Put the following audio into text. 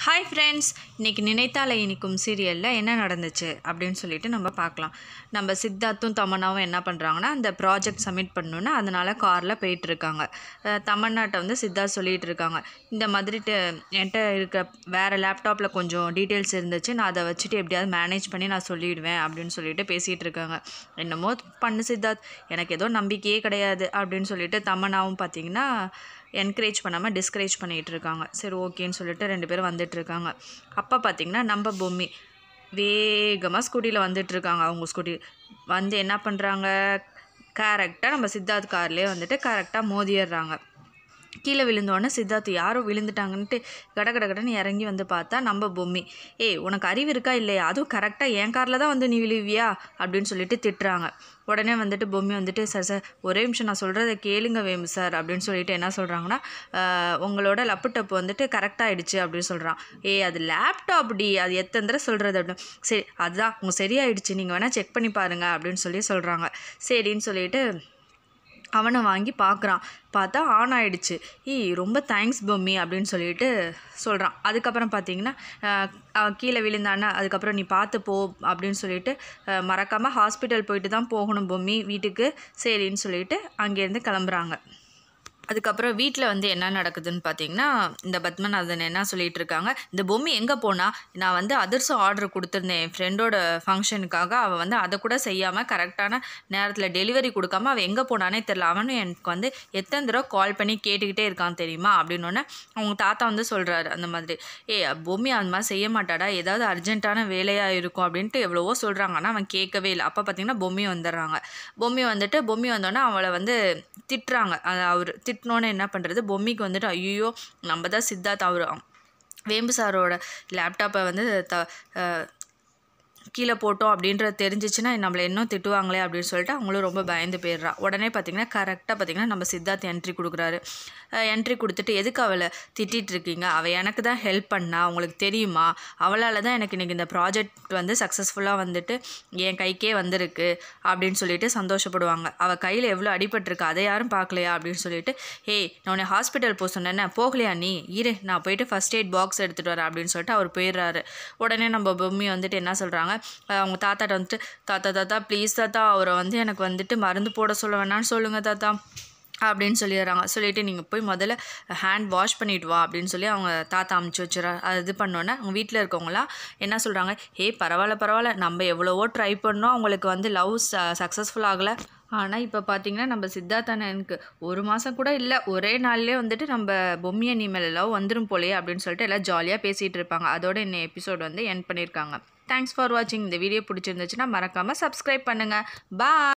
hi friends இன்றைக்கி நினைத்தால இனிக்கும் சீரியலில் என்ன நடந்துச்சு அப்படின்னு சொல்லிட்டு நம்ம பார்க்கலாம் நம்ம சித்தார்த்தும் தமன்னாவும் என்ன பண்ணுறாங்கன்னா அந்த ப்ராஜெக்ட் சப்மிட் பண்ணணுன்னு அதனால் காரில் போயிட்டுருக்காங்க தமன்னாட்ட வந்து சித்தார்த் சொல்லிகிட்டு இருக்காங்க இந்த மாதிரி ட- என்கிட்ட இருக்க வேறு லேப்டாப்பில் கொஞ்சம் டீட்டெயில்ஸ் இருந்துச்சு நான் அதை வச்சுட்டு எப்படியாவது மேனேஜ் பண்ணி நான் சொல்லிடுவேன் அப்படின்னு சொல்லிட்டு பேசிகிட்டு இருக்காங்க என்னமோ பண்ணு சித்தார்த் எனக்கு ஏதோ நம்பிக்கையே கிடையாது அப்படின்னு சொல்லிட்டு தமன்னாவும் பார்த்தீங்கன்னா என்கரேஜ் பண்ணாமல் டிஸ்கரேஜ் பண்ணிகிட்டு இருக்காங்க சரி ஓகேன்னு சொல்லிட்டு ரெண்டு பேரும் வந்துட்டு இருக்காங்க அப்போ பார்த்தீங்கன்னா நம்ம பொம்மி வேகமாக ஸ்கூட்டியில் வந்துட்டு இருக்காங்க அவங்க ஸ்கூட்டி வந்து என்ன பண்ணுறாங்க கரெக்டாக நம்ம சித்தார்த் கார்லேயே வந்துட்டு கரெக்டாக மோதிடுறாங்க கீழே விழுந்தோடனே சித்தார்த் யாரோ விழுந்துட்டாங்கன்ட்டு கட கட கடன்னு இறங்கி வந்து பார்த்தா நம்ம பொம்மி ஏய் உனக்கு அறிவு இருக்கா இல்லையா அதுவும் கரெக்டாக என் காரில் தான் வந்து நீ விழுவியா அப்படின்னு சொல்லிட்டு திட்டுறாங்க உடனே வந்துட்டு பொம்மி வந்துட்டு சார் சார் ஒரே நிமிஷம் நான் சொல்கிறத கேளுங்க வேமு சார் அப்படின்னு சொல்லிட்டு என்ன சொல்கிறாங்கன்னா உங்களோட லப்புட்டப் வந்துட்டு கரெக்டாக ஆயிடுச்சு அப்படின்னு சொல்கிறான் ஏய் அது லேப்டாப் டி அது எத்தனை தடவை சொல்கிறது அப்படின்னு சரி அதுதான் உங்க சரியாயிடுச்சு நீங்கள் வேணால் செக் பண்ணி பாருங்க அப்படின்னு சொல்லி சொல்கிறாங்க சரின்னு சொல்லிட்டு அவனை வாங்கி பார்க்குறான் பார்த்தா ஆன் ஆயிடுச்சு ஈ ரொம்ப தேங்க்ஸ் பொம்மி அப்படின்னு சொல்லிட்டு சொல்கிறான் அதுக்கப்புறம் பார்த்தீங்கன்னா அஹ், அவன் கீழே விழுந்தானா அதுக்கப்புறம் நீ பார்த்து போ அப்படின்னு சொல்லிட்டு மறக்காமல் ஹாஸ்பிட்டல் போயிட்டு தான் போகணும் பொம்மி வீட்டுக்கு சரின்னு சொல்லிட்டு அங்கேருந்து கிளம்புறாங்க அதுக்கப்புறம் வீட்டில் வந்து என்ன நடக்குதுன்னு பார்த்தீங்கன்னா இந்த பத்மநாதன் என்ன சொல்லிட்டு இருக்காங்க இந்த பொம்மி எங்கே போனா நான் வந்து அதிர்சம் ஆர்டர் கொடுத்துருந்தேன் என் ஃப்ரெண்டோட ஃபங்க்ஷனுக்காக அவள் வந்து அதை கூட செய்யாமல் கரெக்டான நேரத்தில் டெலிவரி கொடுக்காம அவள் எங்கே போனானே தெரில அவனும் எனக்கு வந்து எத்தனை தடவை கால் பண்ணி கேட்டுக்கிட்டே இருக்கான் தெரியுமா அப்படின்னோடனே அவங்க தாத்தா வந்து சொல்கிறாரு அந்த மாதிரி ஏ பொம்மி அந்த மாதிரி செய்ய மாட்டாடா ஏதாவது அர்ஜென்ட்டான வேலையாக இருக்கும் அப்படின்ட்டு எவ்வளவோ சொல்கிறாங்க ஆனால் அவன் கேட்கவே இல்லை அப்போ பார்த்தீங்கன்னா பொம்மி வந்துடுறாங்க பொம்மி வந்துட்டு பொம்மி வந்தோடனே அவளை வந்து திட்டுறாங்க அது அவர் திட்டினோன்னே என்ன பண்ணுறது பொம்மிக்கு வந்துட்டு ஐயோ நம்ம தான் சித்தார்த் அவர் வேம்பு சாரோட லேப்டாப்பை வந்து த அஹ், கீழே போட்டோம் அப்படின்றது தெரிஞ்சிச்சுன்னா நம்மளை இன்னும் திட்டுவாங்களே அப்படின்னு சொல்லிட்டு அவங்களும் ரொம்ப பயந்து போயிடுறா உடனே பார்த்தீங்கன்னா கரெக்டாக பார்த்தீங்கன்னா நம்ம சித்தார்த் என்ட்ரி கொடுக்குறாரு என்ட்ரி கொடுத்துட்டு எதுக்கு அவளை திட்டிகிட்டு இருக்கீங்க அவள் எனக்கு தான் ஹெல்ப் பண்ணா உங்களுக்கு தெரியுமா அவளால் தான் எனக்கு இன்றைக்கி இந்த ப்ராஜெக்ட் வந்து சக்ஸஸ்ஃபுல்லாக வந்துட்டு என் கைக்கே வந்திருக்கு அப்படின்னு சொல்லிட்டு சந்தோஷப்படுவாங்க அவள் கையில் எவ்வளோ அடிபட்டிருக்கு அதை யாரும் பார்க்கலையா அப்படின்னு சொல்லிட்டு ஏய் நான் உன்னை ஹாஸ்பிட்டல் போக சொன்னேன்னா போகலையா நீ இரு நான் போயிட்டு ஃபஸ்ட் எய்ட் பாக்ஸ் எடுத்துகிட்டு வரேன் அப்படின்னு சொல்லிட்டு அவர் போயிடுறாரு உடனே நம்ம பொம்மி வந்துட்டு என்ன சொல்கிறாங்க அவங்க தாத்தாட்ட வந்துட்டு தாத்தா தாத்தா ப்ளீஸ் தாத்தா அவரை வந்து எனக்கு வந்துட்டு மருந்து போட சொல்ல வேணாம்னு சொல்லுங்கள் தாத்தா அப்படின்னு சொல்லிடுறாங்க சொல்லிட்டு நீங்கள் போய் முதல்ல ஹேண்ட் வாஷ் பண்ணிட்டு வா அப்படின்னு சொல்லி அவங்க தாத்தா அமுச்சு வச்சுறா அது இது பண்ணோன்னே அவங்க வீட்டில் இருக்கவங்களாம் என்ன சொல்கிறாங்க ஏய் பரவாயில்ல பரவாயில்ல நம்ம எவ்வளவோ ட்ரை பண்ணோம் அவங்களுக்கு வந்து லவ் சக்ஸஸ்ஃபுல் ஆகலை ஆனால் இப்போ பார்த்தீங்கன்னா நம்ம சித்தார்த் அண்ணனுக்கு ஒரு மாதம் கூட இல்லை ஒரே நாள்லேயே வந்துட்டு நம்ம பொம்மியை நீ மேலே லவ் வந்துடும் போலயே அப்படின்னு சொல்லிட்டு எல்லாம் ஜாலியாக பேசிகிட்டு இருப்பாங்க அதோட இந்த எபிசோட் வந்து என் பண்ணியிருக்காங்க தேங்க்ஸ் ஃபார் வாட்சிங் இந்த வீடியோ பிடிச்சிருந்துச்சுன்னா மறக்காமல் சப்ஸ்கிரைப் பண்ணுங்கள் பா